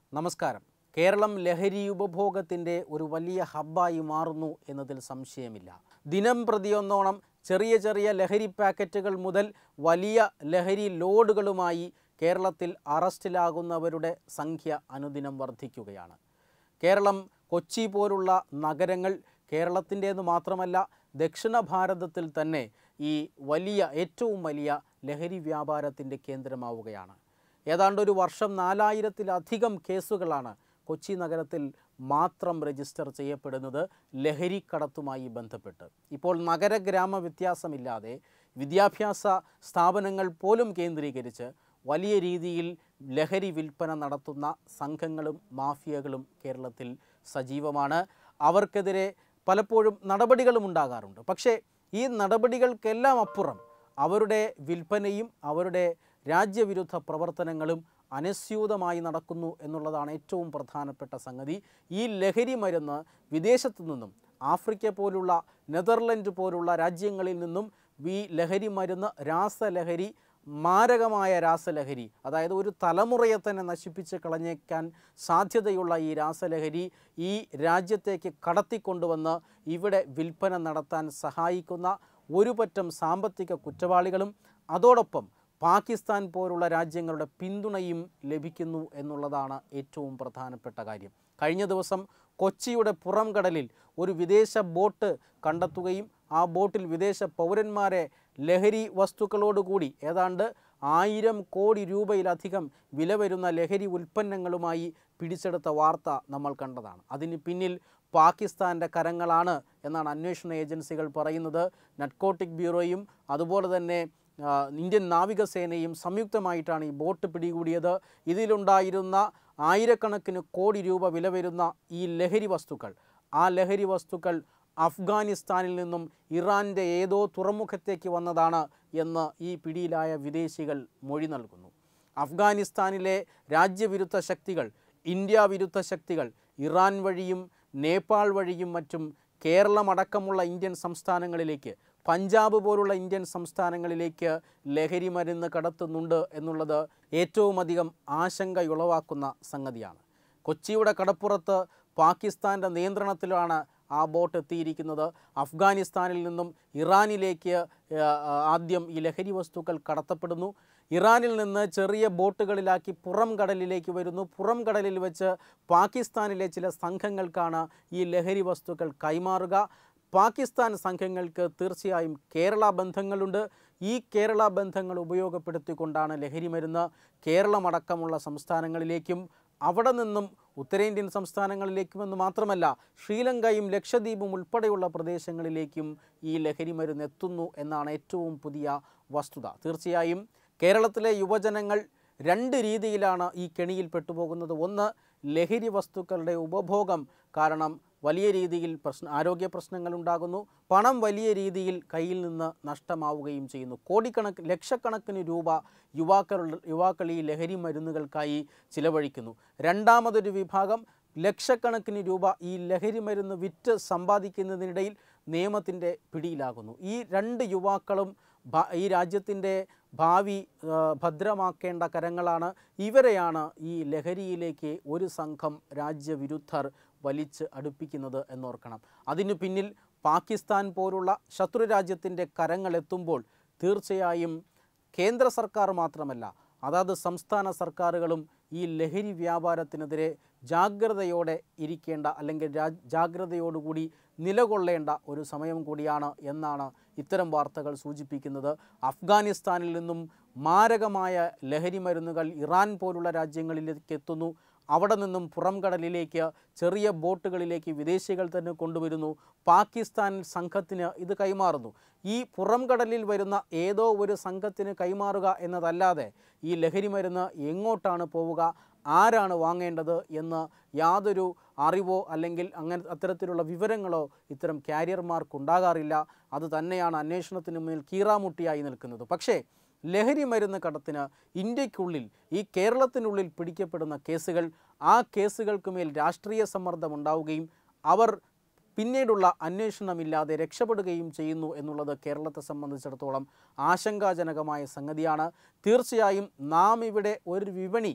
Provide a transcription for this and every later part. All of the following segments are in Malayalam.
നമസ്കാരം കേരളം ലഹരി ഉപഭോഗത്തിൻ്റെ ഒരു വലിയ ഹബ്ബായി മാറുന്നു എന്നതിൽ സംശയമില്ല ദിനം പ്രതിയൊന്നോണം ചെറിയ ചെറിയ ലഹരി പാക്കറ്റുകൾ മുതൽ വലിയ ലഹരി ലോഡുകളുമായി കേരളത്തിൽ അറസ്റ്റിലാകുന്നവരുടെ സംഖ്യ അനുദിനം വർദ്ധിക്കുകയാണ് കേരളം കൊച്ചി പോലുള്ള നഗരങ്ങൾ കേരളത്തിൻ്റേത് മാത്രമല്ല ദക്ഷിണ ഭാരതത്തിൽ തന്നെ ഈ വലിയ ഏറ്റവും വലിയ ലഹരി വ്യാപാരത്തിൻ്റെ കേന്ദ്രമാവുകയാണ് ഏതാണ്ട് ഒരു വർഷം നാലായിരത്തിലധികം കേസുകളാണ് കൊച്ചി നഗരത്തിൽ മാത്രം രജിസ്റ്റർ ചെയ്യപ്പെടുന്നത് ലഹരിക്കടത്തുമായി ബന്ധപ്പെട്ട് ഇപ്പോൾ നഗര ഗ്രാമ വ്യത്യാസമില്ലാതെ വിദ്യാഭ്യാസ സ്ഥാപനങ്ങൾ പോലും കേന്ദ്രീകരിച്ച് വലിയ രീതിയിൽ ലഹരി വിൽപ്പന നടത്തുന്ന സംഘങ്ങളും മാഫിയകളും കേരളത്തിൽ സജീവമാണ് അവർക്കെതിരെ പലപ്പോഴും നടപടികളും ഉണ്ടാകാറുണ്ട് പക്ഷേ ഈ നടപടികൾക്കെല്ലാം അപ്പുറം അവരുടെ വിൽപ്പനയും അവരുടെ രാജ്യവിരുദ്ധ പ്രവർത്തനങ്ങളും അനസ്യൂതമായി നടക്കുന്നു എന്നുള്ളതാണ് ഏറ്റവും പ്രധാനപ്പെട്ട സംഗതി ഈ ലഹരി മരുന്ന് വിദേശത്തു നിന്നും ആഫ്രിക്ക പോലുള്ള നെതർലൻഡ് പോലുള്ള രാജ്യങ്ങളിൽ നിന്നും ഈ ലഹരി മരുന്ന് രാസലഹരി മാരകമായ രാസലഹരി അതായത് ഒരു തലമുറയെ തന്നെ നശിപ്പിച്ച് കളഞ്ഞേക്കാൻ സാധ്യതയുള്ള ഈ രാസലഹരി ഈ രാജ്യത്തേക്ക് കടത്തിക്കൊണ്ടുവന്ന് ഇവിടെ വിൽപ്പന നടത്താൻ സഹായിക്കുന്ന ഒരു പറ്റം സാമ്പത്തിക കുറ്റവാളികളും അതോടൊപ്പം പാകിസ്ഥാൻ പോലുള്ള രാജ്യങ്ങളുടെ പിന്തുണയും ലഭിക്കുന്നു എന്നുള്ളതാണ് ഏറ്റവും പ്രധാനപ്പെട്ട കാര്യം കഴിഞ്ഞ ദിവസം കൊച്ചിയുടെ പുറംകടലിൽ ഒരു വിദേശ ബോട്ട് കണ്ടെത്തുകയും ആ ബോട്ടിൽ വിദേശ പൗരന്മാരെ ലഹരി വസ്തുക്കളോടുകൂടി ഏതാണ്ട് ആയിരം കോടി രൂപയിലധികം വില വരുന്ന ലഹരി ഉൽപ്പന്നങ്ങളുമായി പിടിച്ചെടുത്ത വാർത്ത നമ്മൾ കണ്ടതാണ് അതിന് പിന്നിൽ പാകിസ്ഥാൻ്റെ കരങ്ങളാണ് എന്നാണ് അന്വേഷണ ഏജൻസികൾ പറയുന്നത് നട്കോട്ടിക് ബ്യൂറോയും അതുപോലെ തന്നെ ആ, ഇന്ത്യൻ നാവികസേനയും സംയുക്തമായിട്ടാണ് ഈ ബോട്ട് പിടികൂടിയത് ഇതിലുണ്ടായിരുന്ന ആയിരക്കണക്കിന് കോടി രൂപ വില വരുന്ന ഈ ലഹരി വസ്തുക്കൾ ആ ലഹരി വസ്തുക്കൾ അഫ്ഗാനിസ്ഥാനിൽ നിന്നും ഇറാൻ്റെ ഏതോ തുറമുഖത്തേക്ക് വന്നതാണ് എന്ന് ഈ പിടിയിലായ വിദേശികൾ മൊഴി നൽകുന്നു അഫ്ഗാനിസ്ഥാനിലെ രാജ്യവിരുദ്ധ ശക്തികൾ ഇന്ത്യ വിരുദ്ധ ശക്തികൾ ഇറാൻ വഴിയും നേപ്പാൾ വഴിയും മറ്റും കേരളമടക്കമുള്ള ഇന്ത്യൻ സംസ്ഥാനങ്ങളിലേക്ക് പഞ്ചാബ് പോലുള്ള ഇന്ത്യൻ സംസ്ഥാനങ്ങളിലേക്ക് ലഹരി മരുന്ന് കടത്തുന്നുണ്ട് എന്നുള്ളത് ഏറ്റവും അധികം ആശങ്കയുളവാക്കുന്ന സംഗതിയാണ് കൊച്ചിയുടെ കടപ്പുറത്ത് പാകിസ്ഥാൻ്റെ നിയന്ത്രണത്തിലാണ് ആ ബോട്ട് എത്തിയിരിക്കുന്നത് അഫ്ഗാനിസ്ഥാനിൽ നിന്നും ഇറാനിലേക്ക് ആ, ആദ്യം ഈ ലഹരി വസ്തുക്കൾ കടത്തപ്പെടുന്നു ഇറാനിൽ നിന്ന് ചെറിയ ബോട്ടുകളിലാക്കി പുറം കടലിലേക്ക് വരുന്നു പുറം കടലിൽ വെച്ച് പാകിസ്ഥാനിലെ ചില സംഘങ്ങൾക്കാണ് ഈ ലഹരി വസ്തുക്കൾ കൈമാറുക പാകിസ്ഥാൻ സംഘങ്ങൾക്ക് തീർച്ചയായും കേരള ബന്ധങ്ങളുണ്ട് ഈ കേരള ബന്ധങ്ങൾ ഉപയോഗപ്പെടുത്തിക്കൊണ്ടാണ് ലഹരി മരുന്ന് കേരളമടക്കമുള്ള സംസ്ഥാനങ്ങളിലേക്കും അവിടെ നിന്നും ഉത്തരേന്ത്യൻ സംസ്ഥാനങ്ങളിലേക്കുമെന്ന് മാത്രമല്ല ശ്രീലങ്കയും ലക്ഷദ്വീപും ഉൾപ്പെടെയുള്ള പ്രദേശങ്ങളിലേക്കും ഈ ലഹരി മരുന്ന് എത്തുന്നു എന്നാണ് ഏറ്റവും പുതിയ വസ്തുത തീർച്ചയായും കേരളത്തിലെ യുവജനങ്ങൾ രണ്ട് രീതിയിലാണ് ഈ കെണിയിൽ പെട്ടുപോകുന്നത് ഒന്ന് ലഹരി വസ്തുക്കളുടെ ഉപഭോഗം കാരണം വലിയ രീതിയിൽ പ്രശ്ന ആരോഗ്യ പ്രശ്നങ്ങൾ ഉണ്ടാകുന്നു പണം വലിയ രീതിയിൽ കയ്യിൽ നിന്ന് നഷ്ടമാവുകയും ചെയ്യുന്നു കോടിക്കണക്ക് ലക്ഷക്കണക്കിന് രൂപ യുവാക്കൾ യുവാക്കൾ ഈ ലഹരി മരുന്നുകൾക്കായി ചിലവഴിക്കുന്നു രണ്ടാമതൊരു വിഭാഗം ലക്ഷക്കണക്കിന് രൂപ ഈ ലഹരി മരുന്ന് വിറ്റ് സമ്പാദിക്കുന്നതിനിടയിൽ നിയമത്തിൻ്റെ പിടിയിലാകുന്നു ഈ രണ്ട് യുവാക്കളും ഭ- ഈ രാജ്യത്തിൻ്റെ ഭാവി ആ, ഭദ്രമാക്കേണ്ട കരങ്ങളാണ് ഇവരെയാണ് ഈ ലഹരിയിലേക്ക് ഒരു സംഘം രാജ്യവിരുദ്ധർ വലിച്ച് അടുപ്പിക്കുന്നത് എന്നോർക്കണം അതിനു പിന്നിൽ പാകിസ്ഥാൻ പോലുള്ള ശത്രു രാജ്യത്തിൻ്റെ കരങ്ങളെത്തുമ്പോൾ തീർച്ചയായും കേന്ദ്ര സർക്കാർ മാത്രമല്ല അതാത് സംസ്ഥാന സർക്കാരുകളും ഈ ലഹരി വ്യാപാരത്തിനെതിരെ ജാഗ്രതയോടെ ഇരിക്കേണ്ട അല്ലെങ്കിൽ രാ- ജാഗ്രതയോടുകൂടി നിലകൊള്ളേണ്ട ഒരു സമയം കൂടിയാണ് എന്നാണ് ഇത്തരം വാർത്തകൾ സൂചിപ്പിക്കുന്നത് അഫ്ഗാനിസ്ഥാനിൽ നിന്നും മാരകമായ ലഹരി മരുന്നുകൾ ഇറാൻ പോലുള്ള രാജ്യങ്ങളിലേക്ക് എത്തുന്നു അവിടെ നിന്നും പുറംകടലിലേക്ക് ചെറിയ ബോട്ടുകളിലേക്ക് വിദേശികൾ തന്നെ കൊണ്ടുവരുന്നു പാകിസ്ഥാൻ സംഘത്തിന് ഇത് കൈമാറുന്നു ഈ പുറംകടലിൽ വരുന്ന ഏതോ ഒരു സംഘത്തിന് കൈമാറുക എന്നതല്ലാതെ ഈ ലഹരി മരുന്ന് എങ്ങോട്ടാണ് പോവുക ആരാണ് വാങ്ങേണ്ടത് എന്ന് യാതൊരു അറിവോ അല്ലെങ്കിൽ അങ്ങനെ അത്തരത്തിലുള്ള വിവരങ്ങളോ ഇത്തരം ക്യാരിയർമാർക്കുണ്ടാകാറില്ല അത് തന്നെയാണ് അന്വേഷണത്തിന് മുന്നിൽ കീറാമുട്ടിയായി നിൽക്കുന്നത് പക്ഷേ ലഹരി മരുന്ന് കടത്തിന് ഇന്ത്യക്കുള്ളിൽ ഈ കേരളത്തിനുള്ളിൽ പിടിക്കപ്പെടുന്ന കേസുകൾ ആ കേസുകൾക്ക് മേൽ രാഷ്ട്രീയ സമ്മർദ്ദം ഉണ്ടാവുകയും അവർ പിന്നീടുള്ള അന്വേഷണമില്ലാതെ രക്ഷപ്പെടുകയും ചെയ്യുന്നു എന്നുള്ളത് കേരളത്തെ സംബന്ധിച്ചിടത്തോളം ആശങ്കാജനകമായ സംഗതിയാണ് തീർച്ചയായും നാം ഇവിടെ ഒരു വിപണി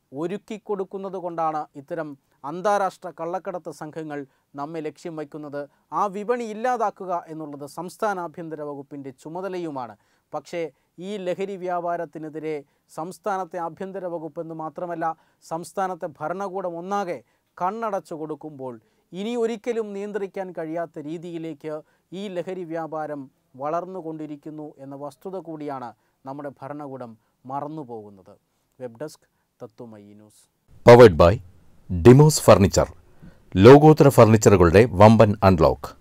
ഒരുക്കിക്കൊടുക്കുന്നത് കൊണ്ടാണ് ഇത്തരം അന്താരാഷ്ട്ര കള്ളക്കടത്ത് സംഘങ്ങൾ നമ്മെ ലക്ഷ്യം വയ്ക്കുന്നത് ആ വിപണി ഇല്ലാതാക്കുക എന്നുള്ളത് സംസ്ഥാന ആഭ്യന്തര വകുപ്പിൻ്റെ ചുമതലയുമാണ് പക്ഷേ ഈ ലഹരി വ്യാപാരത്തിനെതിരെ സംസ്ഥാനത്തെ ആഭ്യന്തര വകുപ്പ് എന്ന് മാത്രമല്ല സംസ്ഥാനത്തെ ഭരണകൂടം ഒന്നാകെ കണ്ണടച്ചു കൊടുക്കുമ്പോൾ ഇനി ഒരിക്കലും നിയന്ത്രിക്കാൻ കഴിയാത്ത രീതിയിലേക്ക് ഈ ലഹരി വ്യാപാരം വളർന്നുകൊണ്ടിരിക്കുന്നു എന്ന വസ്തുത കൂടിയാണ് നമ്മുടെ ഭരണകൂടം മറന്നുപോകുന്നത് web desk Tatwamayi news powered by Demos furniture ലോകോത്തര ഫർണിച്ചറുകളുടെ വമ്പൻ അൺലോക്ക്